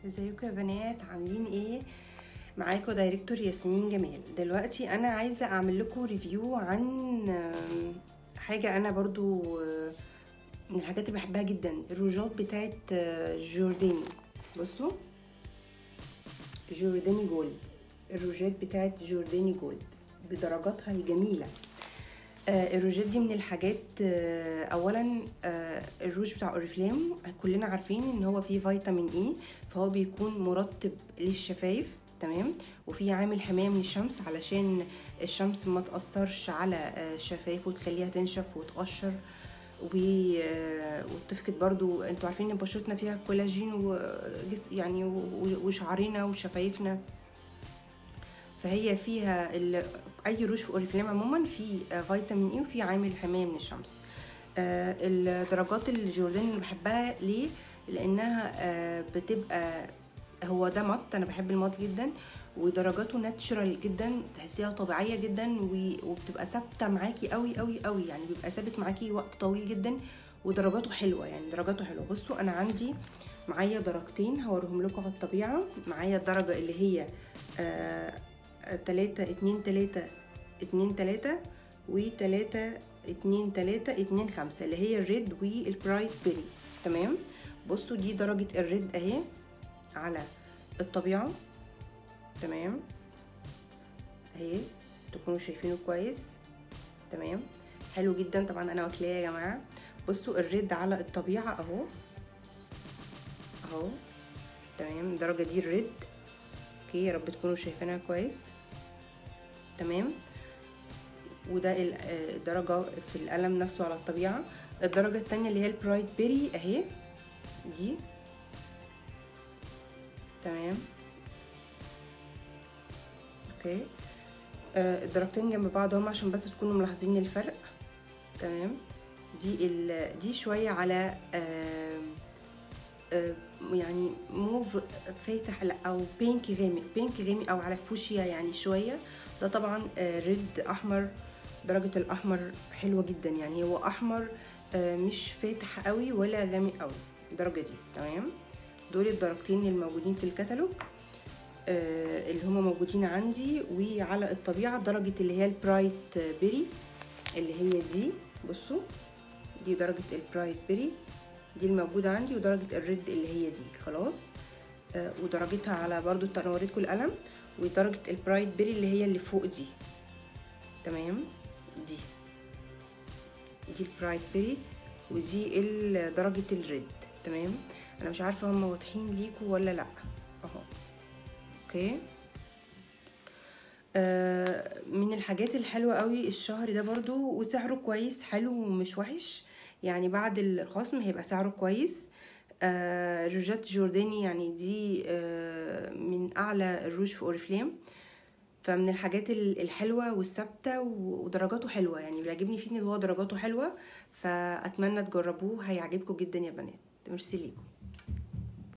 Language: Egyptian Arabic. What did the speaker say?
ازيكم يا بنات عاملين ايه معاكم دايركتور ياسمين جمال دلوقتي انا عايزه اعمل لكم ريفيو عن آم، حاجه انا برضو آه، من الحاجات اللي بحبها جدا الروجات بتاعت آه، جورداني بصوا جورداني جولد الروجات بتاعت جورداني جولد بدرجاتها الجميله آه، الروجات دي من الحاجات آه، اولا آه، الروج بتاع اوريفلام كلنا عارفين ان هو فيه فيتامين اي فهو بيكون مرطب للشفايف تمام وفي عامل حمايه من الشمس علشان الشمس ما تاثرش على آه، الشفايف وتخليها تنشف وتقشر و آه، وتفقد برضو انتوا عارفين ان بشرتنا فيها كولاجين وجس يعني و- وشعرنا وشفايفنا فهي فيها ال... اي روج في اوريفلام عموما في آه، فيتامين اي وفي عامل حمايه من الشمس آه، الدرجات الجورداني اللي بحبها ليه لانها آه، بتبقى هو ده مط انا بحب المط جدا ودرجاته ناتشرال جدا تحسيها طبيعيه جدا و- وبتبقى ثابته معاكي قوي قوي قوي يعني بيبقى ثابت معاكي وقت طويل جدا ودرجاته حلوه يعني درجاته حلوه بصوا انا عندي معايا درجتين هوريهم لكم على الطبيعه معايا الدرجه اللي هي آه تلاتة اتنين تلاتة اتنين تلاتة وتلاتة اتنين تلاتة اتنين خمسة اللي هي الريد والبرايت بيري تمام بصوا دي درجة الريد اهي على الطبيعة تمام اهي تكونوا شايفينه كويس تمام حلو جدا طبعا انا واكلاه يا جماعة بصوا الريد على الطبيعة اهو اهو تمام الدرجة دي الريد اوكي يا رب تكونوا شايفينها كويس تمام وده ال- آه، الدرجة في القلم نفسه على الطبيعة الدرجة التانية اللي هي البرايت بيري اهي دي تمام اوكي آه، الدرجتين جنب بعض هم عشان بس تكونوا ملاحظين الفرق تمام دي ال دي شوية على آم، آه، يعني موف فاتح لا او بينك غامق بينك غامق او على فوشيا يعني شويه ده طبعا آه، ريد احمر درجه الاحمر حلوه جدا يعني هو احمر آه، مش فاتح قوي ولا غامق قوي الدرجه دي تمام دول الدرجتين الموجودين في الكتالوج آه، اللي هما موجودين عندي وعلى الطبيعه درجه اللي هي البرايت بيري اللي هي دي بصوا دي درجه البرايت بيري دي الموجودة عندي ودرجة الريد اللي هي دي خلاص آه ودرجتها على برضو وريتكم القلم ودرجة البرايت بيري اللي هي اللي فوق دي تمام دي دي البرايت بيري ودي ال- درجة الريد تمام انا مش عارفة هم واضحين ليكوا ولا لا اهو اوكي آه، من الحاجات الحلوة قوي الشهر ده برضو وسعره كويس حلو ومش وحش يعني بعد الخصم هيبقى سعره كويس آه، روجات جورداني يعني دي آه، من اعلى الروج في اوريفلام فمن الحاجات ال- الحلوة والثابتة و- ودرجاته حلوة يعني بيعجبني فيه ان هو درجاته حلوة فاتمنى تجربوه هيعجبكم جدا يا بنات ميرسي ليكم